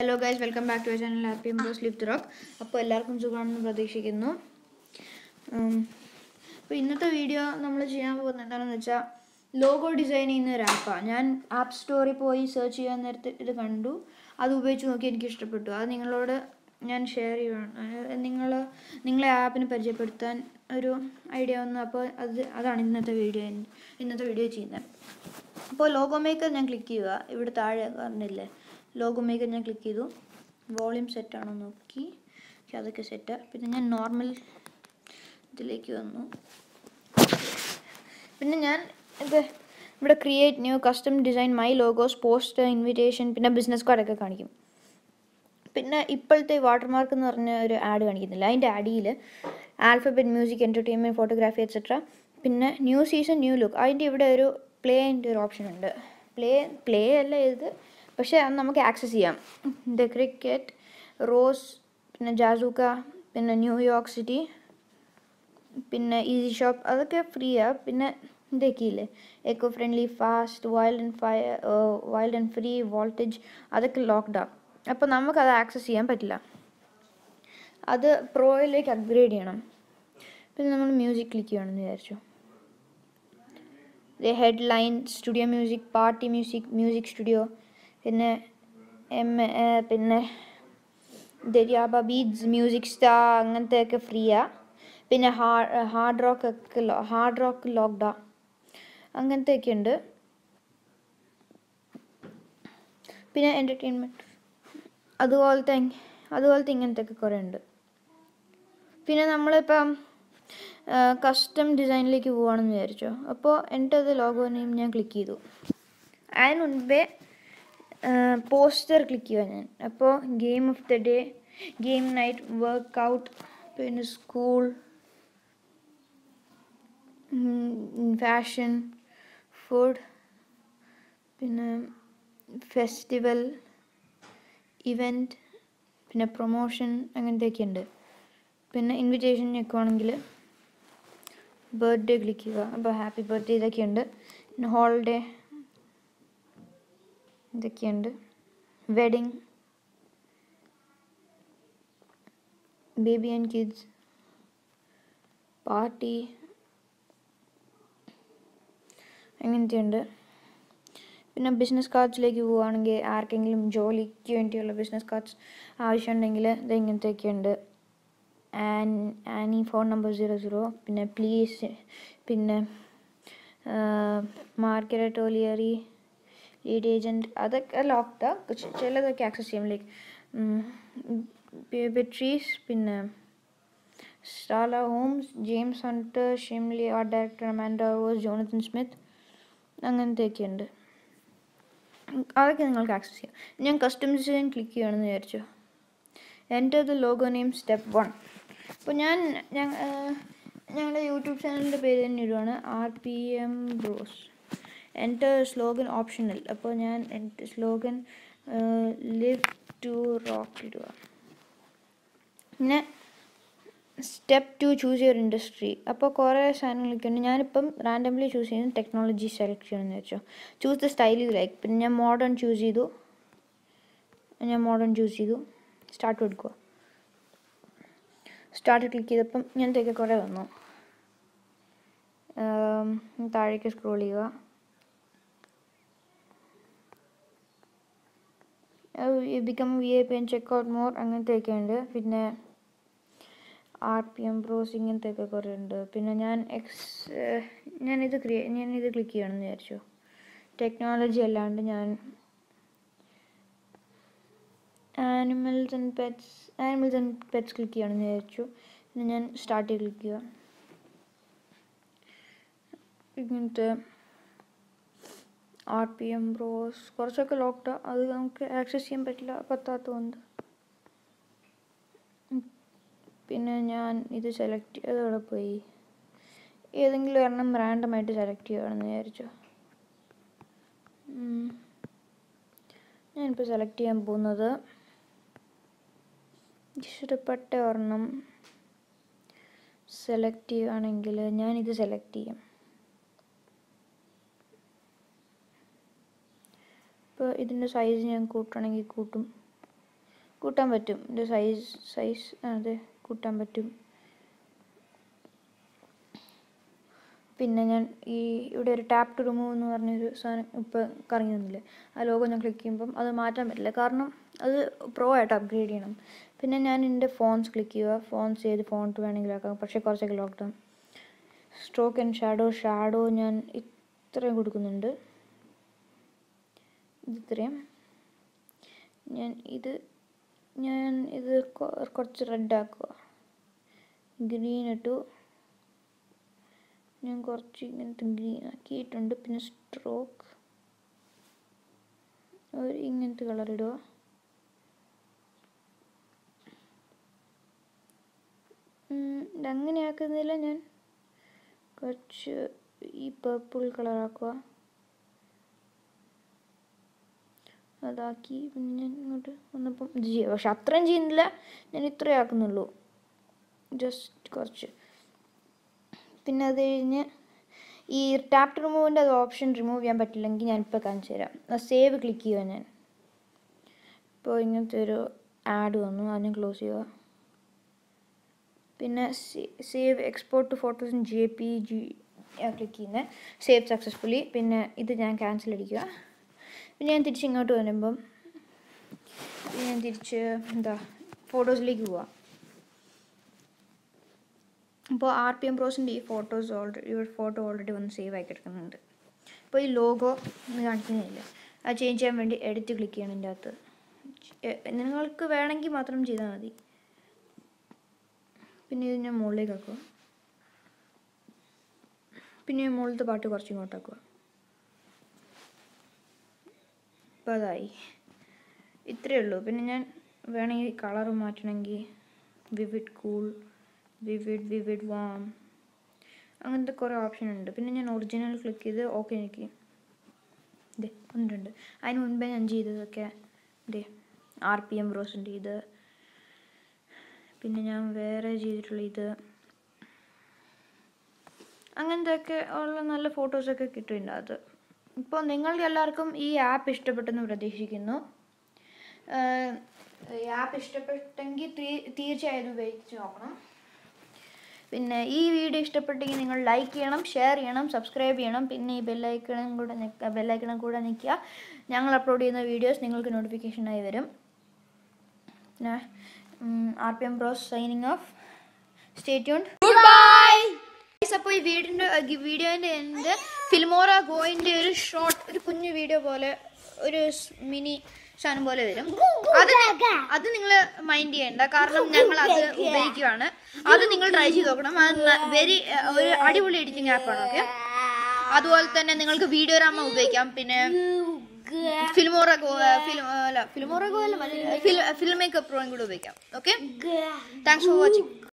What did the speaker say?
hello guys welcome back to channel happy എംബ്രോ slip rock അപ്പോൾ എല്ലാവർക്കും സുഖമാണെന്ന് പ്രതീക്ഷിക്കുന്നു അപ്പോൾ ഇന്നത്തെ വീഡിയോ നമ്മൾ ചെയ്യാൻ പോകുന്നത് എന്താണെന്ന് വെച്ചാൽ ലോഗോ ഡിസൈൻ ചെയ്യുന്ന ഒരു ആപ്പാണ് ഞാൻ ആപ്പ് സ്റ്റോറിൽ പോയി സെർച്ച് ചെയ്യാൻ നേരത്ത് ഇത് കണ്ടു അത് ഉപയോഗിച്ച് നോക്കി എനിക്ക് ഇഷ്ടപ്പെട്ടു അത് നിങ്ങളോട് ഞാൻ ഷെയർ ചെയ്യുകയാണ് നിങ്ങൾ നിങ്ങളെ ആപ്പിന് പരിചയപ്പെടുത്താൻ ഒരു ഐഡിയ വന്നു അപ്പോൾ അത് അതാണ് ഇന്നത്തെ വീഡിയോ ഇന്നത്തെ വീഡിയോ ചെയ്യുന്നത് അപ്പോൾ ലോഗോ മേക്കർ ഞാൻ ക്ലിക്ക് ചെയ്യുക ഇവിടെ താഴെ പറഞ്ഞില്ലേ ലോഗോ മേക്കർ ഞാൻ ക്ലിക്ക് ചെയ്തു വോളിയം സെറ്റാണോ നോക്കി പക്ഷെ അതൊക്കെ സെറ്റ് പിന്നെ ഞാൻ നോർമൽ ഇതിലേക്ക് വന്നു പിന്നെ ഞാൻ ഇത് ഇവിടെ create new custom design my logos post invitation പിന്നെ ബിസിനസ് കാർഡൊക്കെ കാണിക്കും പിന്നെ ഇപ്പോഴത്തെ വാട്ടർമാർക്ക് എന്ന് പറഞ്ഞ ഒരു ആഡ് കാണിക്കുന്നില്ല അതിൻ്റെ അടിയിൽ alphabet music entertainment photography etcetera പിന്നെ ന്യൂ സീസൺ ന്യൂ ലുക്ക് അതിൻ്റെ ഇവിടെ ഒരു പ്ലേൻ്റെ ഒരു ഓപ്ഷൻ ഉണ്ട് പ്ലേ പ്ലേ അല്ല ഇത് പക്ഷേ അത് നമുക്ക് ആക്സസ് ചെയ്യാം ദ ക്രിക്കറ്റ് റോസ് പിന്നെ ജാസൂക്ക പിന്നെ ന്യൂയോർക്ക് സിറ്റി പിന്നെ ഈസി ഷോപ്പ് അതൊക്കെ ഫ്രീയാണ് പിന്നെ ഇതൊക്കെയില്ലേ eco friendly fast wild and fire wild and free voltage അതൊക്കെ ലോക്ക്ഡൗൺ അപ്പോൾ നമുക്കത് ആക്സസ് ചെയ്യാൻ പറ്റില്ല അത് പ്രോയിലേക്ക് അപ്ഗ്രേഡ് ചെയ്യണം പിന്നെ നമ്മൾ മ്യൂസിക് ക്ലിക്ക് ചെയ്യണമെന്ന് വിചാരിച്ചു headline studio music party music music studio പിന്നെ എം പിന്നെ ദരിയാബ ബീഡ്സ് മ്യൂസിക് സ്റ്റാർ അങ്ങനത്തെയൊക്കെ ഫ്രീയാണ് പിന്നെ ഹാർഡ് ഹാർഡ് റോക്ക് ഒക്കെ ഹാർഡ് റോക്ക് ലോക്ക്ഡൗൺ അങ്ങനത്തെയൊക്കെ ഉണ്ട് പിന്നെ എൻ്റർടൈൻമെൻറ്റ് അതുപോലത്തെ അതുപോലത്തെ ഇങ്ങനത്തെ ഒക്കെ കുറേ ഉണ്ട് പിന്നെ നമ്മളിപ്പം കസ്റ്റം ഡിസൈനിലേക്ക് പോവുകയാണെന്ന് വിചാരിച്ചോ അപ്പോൾ എൻ്റെ അത് ലോഗോ നെയിം ഞാൻ ക്ലിക്ക് ചെയ്തു അതിന് മുൻപേ പോസ്റ്റർ ക്ലിക്ക് ചെയ്യുക ഞാൻ അപ്പോൾ game of the day game night workout പിന്നെ സ്കൂൾ ഫാഷൻ ഫുഡ് പിന്നെ ഫെസ്റ്റിവൽ ഇവൻറ്റ് പിന്നെ പ്രൊമോഷൻ അങ്ങനത്തെയൊക്കെ ഉണ്ട് പിന്നെ ഇൻവിറ്റേഷൻ ഞെക്കുവാണെങ്കിൽ ബർത്ത്ഡേ ക്ലിക്ക് ചെയ്യുക അപ്പോൾ ഹാപ്പി ബർത്ത്ഡേ ഇതൊക്കെയുണ്ട് പിന്നെ ഹോളിഡേ ഇതൊക്കെയുണ്ട് wedding baby and kids party അങ്ങനത്തെയുണ്ട് പിന്നെ ബിസിനസ് കാർഡ്സിലേക്ക് പോവുകയാണെങ്കിൽ ആർക്കെങ്കിലും ജോലിക്ക് വേണ്ടിയുള്ള ബിസിനസ് കാർഡ്സ് ആവശ്യമുണ്ടെങ്കിൽ ഇത് ഇങ്ങനത്തെയൊക്കെ ഉണ്ട് Ann Annie phone number zero zero പിന്നെ പ്ലീസ് പിന്നെ മാർക്കറ്റ് ഓലിയറി ലീഡ് ഏജൻറ്റ് അതൊക്കെ ലോക്ക്ഡാണ് പക്ഷെ ചിലതൊക്കെ ആക്സസ് ചെയ്യാം ലൈക്ക് ബെട്രീസ് പിന്നെ സ്റ്റാല ഹോംസ് ജെയിംസ് ഹണ്ടർ ഷിംലി art director Amanda Rose Jonathan Smith അങ്ങനത്തെയൊക്കെ ഉണ്ട് അതൊക്കെ നിങ്ങൾക്ക് ആക്സസ് ചെയ്യാം ഞാൻ കസ്റ്റം ഡിസൈൻ ക്ലിക്ക് ചെയ്യണമെന്ന് വിചാരിച്ചു എൻ്റെ അത് ലോഗോ നെയിം സ്റ്റെപ്പ് വൺ അപ്പോൾ ഞാൻ ഞങ്ങളുടെ യൂട്യൂബ് ചാനലിൻ്റെ പേര് തന്നെ ഇടുവാണ് ആർ പി എം ബ്രോസ് എൻ്റെ സ്ലോഗൻ ഓപ്ഷണൽ അപ്പോൾ ഞാൻ എൻ്റെ സ്ലോഗൻ ലിവ് ടു റോക്ക് ഇടുക പിന്നെ step two choose your industry അപ്പോൾ കുറേ സാധനങ്ങളൊക്കെ ഉണ്ട് ഞാനിപ്പം റാൻഡംലി ചൂസ് ചെയ്യുന്നത് ടെക്നോളജി സെലക്ട് ചെയ്യണമെന്ന് വെച്ചോ choose the style you like പിന്നെ ഞാൻ മോഡേൺ ചൂസ് ചെയ്തു ഞാൻ മോഡേൺ ചൂസ് ചെയ്തു സ്റ്റാർട്ട് കൊടുക്കുക സ്റ്റാർട്ട് ക്ലിക്ക് ചെയ്തപ്പം ഇങ്ങനത്തെയൊക്കെ കുറേ വന്നു താഴേക്ക് സ്ക്രോൾ ചെയ്യുക become V I P and check out more അങ്ങനത്തെയൊക്കെ ഉണ്ട് പിന്നെ ആർ പി എം ബ്രോസ് ഇങ്ങനത്തെയൊക്കെ കുറേ ഉണ്ട് പിന്നെ ഞാൻ എക്സ് ഞാനിത് ക്രിയേ ഞാനിത് ക്ലിക്ക് ചെയ്യണമെന്ന് വിചാരിച്ചു ടെക്നോളജി അല്ലാണ്ട് ഞാൻ animals and pets animals and pets click ചെയ്യണമെന്ന് വിചാരിച്ചു പിന്നെ ഞാൻ സ്റ്റാർട്ട് ക്ലിക്ക് ചെയ്യുക ഇങ്ങനത്തെ ആർ പി എം ബ്രോസ് കുറച്ചൊക്കെ ലോക്ക്ഡ് അത് നമുക്ക് ആക്സസ് ചെയ്യാൻ പറ്റില്ല പറ്റാത്തതുകൊണ്ട് പിന്നെ ഞാൻ ഇത് സെലക്ട് ചെയ്തവിടെ പോയി ഏതെങ്കിലും ഒരെണ്ണം റാൻഡമായിട്ട് സെലക്ട് ചെയ്യുകയാണെന്ന് വിചാരിച്ചു ഞാനിപ്പോൾ സെലക്ട് ചെയ്യാൻ പോകുന്നത് ഇഷ്ടപ്പെട്ട ഒരെണ്ണം സെലക്ട് ചെയ്യുകയാണെങ്കിൽ ഞാനിത് സെലക്ട് ചെയ്യും ഇപ്പോൾ ഇതിൻ്റെ സൈസ് ഞാൻ കൂട്ടണമെങ്കിൽ കൂട്ടും കൂട്ടാൻ പറ്റും ഇത് സൈസ് സൈസ് അതെ കൂട്ടാൻ പറ്റും പിന്നെ ഞാൻ ഈ ഇവിടെ ഒരു ടാപ്പ് ടു റിമൂവ് എന്ന് പറഞ്ഞൊരു സാധനം ഇപ്പോൾ കറങ്ങി വന്നില്ലേ ആ ലോഗോ ഞാൻ ക്ലിക്ക് ചെയ്യുമ്പം അത് മാറ്റാൻ പറ്റില്ല കാരണം അത് പ്രോ ആയിട്ട് അപ്ഗ്രേഡ് ചെയ്യണം പിന്നെ ഞാൻ എൻ്റെ ഫോൺസ് ക്ലിക്ക് ചെയ്യുക ഫോൺസ് ഏത് ഫോൺട്ട് വേണമെങ്കിലും ആക്കാം പക്ഷേ കുറച്ചൊക്കെ lockdown stroke and shadow shadow ഞാൻ ഇത്രയും കൊടുക്കുന്നുണ്ട് ഇത് ഇത്രയും ഞാൻ ഇത് ഞാൻ ഇത് കൊ- കുറച്ച് റെഡ് ആക്കുക ഗ്രീൻ ഇട്ടു ഞാൻ കുറച്ച് ഇങ്ങനത്തെ ഗ്രീൻ ആക്കിയിട്ടുണ്ട് പിന്നെ സ്ട്രോക്ക് ഒരു ഇങ്ങനത്തെ കളർ ഇടുക ഉം, ഇതങ്ങനെ ആക്കുന്നില്ല ഞാൻ കുറച്ച് ഈ പേർപ്പിൾ കളർ ആക്കുക അതാക്കി പിന്നെ ഞാൻ ഇങ്ങോട്ട് വന്നപ്പം ഇത് ചെയ്യുക പക്ഷെ അത്രയും ചെയ്യുന്നില്ല ഞാൻ ഇത്രയും ആക്കുന്നുള്ളൂ ജസ്റ്റ് കുറച്ച് പിന്നെ അത് കഴിഞ്ഞ് ഈ ടാപ്പ് റിമൂവിൻ്റെ അത് ഓപ്ഷൻ റിമൂവ് ചെയ്യാൻ പറ്റില്ലെങ്കിൽ ഞാൻ ഇപ്പോൾ കാണിച്ചു തരാം സേവ് ക്ലിക്ക് ചെയ്യുക ഞാൻ ഇപ്പോൾ ഇങ്ങനത്തെ ഒരു ആഡ് വന്നു അത് ഞാൻ ക്ലോസ് ചെയ്യുക പിന്നെ save export to photos in J P G click ചെയ്യുന്നത് സേവ് സക്സസ്ഫുള്ളി പിന്നെ ഇത് ഞാൻ ക്യാൻസൽ അടിക്കുക പിന്നെ ഞാൻ തിരിച്ച് ഇങ്ങോട്ട് വരുമ്പം പിന്നെ ഞാൻ തിരിച്ച് എന്താ ഫോട്ടോസിലേക്ക് പോവാം ഇപ്പോൾ ആർ പി എം പ്രോസിൻ്റെ ഈ ഫോട്ടോസ് ഓൾറെഡി ഈ ഫോട്ടോ ഓൾറെഡി വന്ന് സേവ് ആയി കിടക്കുന്നുണ്ട് ഇപ്പോൾ ഈ ലോഗോ ഒന്ന് കാണിക്കുന്നില്ല അത് ചേഞ്ച് ചെയ്യാൻ വേണ്ടി എഡിറ്റ് ക്ലിക്ക് ചെയ്യണം ഇതിൻ്റെ അകത്ത് എ- നിങ്ങൾക്ക് വേണമെങ്കിൽ മാത്രം ചെയ്താൽ മതി പിന്നെ ഇത് ഞാൻ മുകളിലേക്ക് ആക്കുക പിന്നെ ഈ മുകളിലത്തെ പാട്ട് കുറച്ച് ഇങ്ങോട്ടാക്കുക ഇപ്പോൾ അതായി ഇത്രയേ ഉള്ളൂ പിന്നെ ഞാൻ വേണമെങ്കിൽ കളർ മാറ്റണമെങ്കിൽ vivid cool vivid vivid warm അങ്ങനത്തെ കുറേ ഓപ്ഷൻ ഉണ്ട് പിന്നെ ഞാൻ ഒറിജിനൽ ക്ലിക്ക് ചെയ്ത് ഓക്കെ എനിക്ക് ഇതേ ഉണ്ട് അതിന് മുൻപേ ഞാൻ ചെയ്തതൊക്കെ ഇതേ ആർ പി എം ബ്രോസിൻ്റെ ഇത് പിന്നെ ഞാൻ വേറെ ചെയ്തിട്ടുള്ള ഇത് അങ്ങനത്തെയൊക്കെ ഉള്ള നല്ല ഫോട്ടോസൊക്കെ കിട്ടുന്നുണ്ട് അത് ഇപ്പോൾ നിങ്ങൾക്ക് എല്ലാവർക്കും ഈ ആപ്പ് ഇഷ്ടപ്പെട്ടെന്ന് പ്രതീക്ഷിക്കുന്നു ആഹ് ഈ ആപ്പ് ഇഷ്ടപ്പെട്ടെങ്കിൽ തീ- തീർച്ചയായും ഇത് ഉപയോഗിച്ച് നോക്കണം പിന്നെ ഈ വീഡിയോ ഇഷ്ടപ്പെട്ടെങ്കിൽ നിങ്ങൾ ലൈക്ക് ചെയ്യണം ഷെയർ ചെയ്യണം സബ്സ്ക്രൈബ് ചെയ്യണം പിന്നെ ഈ ബെല്ലൈക്കണും കൂടെ നിൽക്കുക ബെല്ലൈക്കണും കൂടെ നിൽക്കുക ഞങ്ങൾ അപ്ലോഡ് ചെയ്യുന്ന വീഡിയോസ് നിങ്ങൾക്ക് നോട്ടിഫിക്കേഷനായി വരും പിന്നെ R P M bros signing off stay tune അപ്പോൾ ഈ വീടിൻ്റെ വീഡിയോൻ്റെ എന്ത് ഫിൽമോറ ഗോയിൻ്റെ ഒരു ഷോർട്ട് ഒരു കുഞ്ഞു വീഡിയോ പോലെ ഒരു മിനി സാധനം പോലെ വരും അത് അത് നിങ്ങൾ മൈൻഡ് ചെയ്യണ്ട കാരണം ഞങ്ങൾ അത് ഉപയോഗിക്കുകയാണ് അത് നിങ്ങൾ ട്രൈ ചെയ്ത് നോക്കണം അത് വെരി ഒരു അടിപൊളി എഡിറ്റിംഗ് ആപ്പാണ് ഓക്കെ അതുപോലെ തന്നെ നിങ്ങൾക്ക് വീഡിയോ രാമ ഉപയോഗിക്കാം പിന്നെ ഫിൽമോറ ഗോ ഫിലിം അല്ല ഫിൽമോറ ഗോ അല്ല ഫിലിം മേക്കപ്പ് പ്രോയും കൂടെ ഉപയോഗിക്കാം ഓക്കെ താങ്ക്സ് ഫോർ വാച്ചിങ്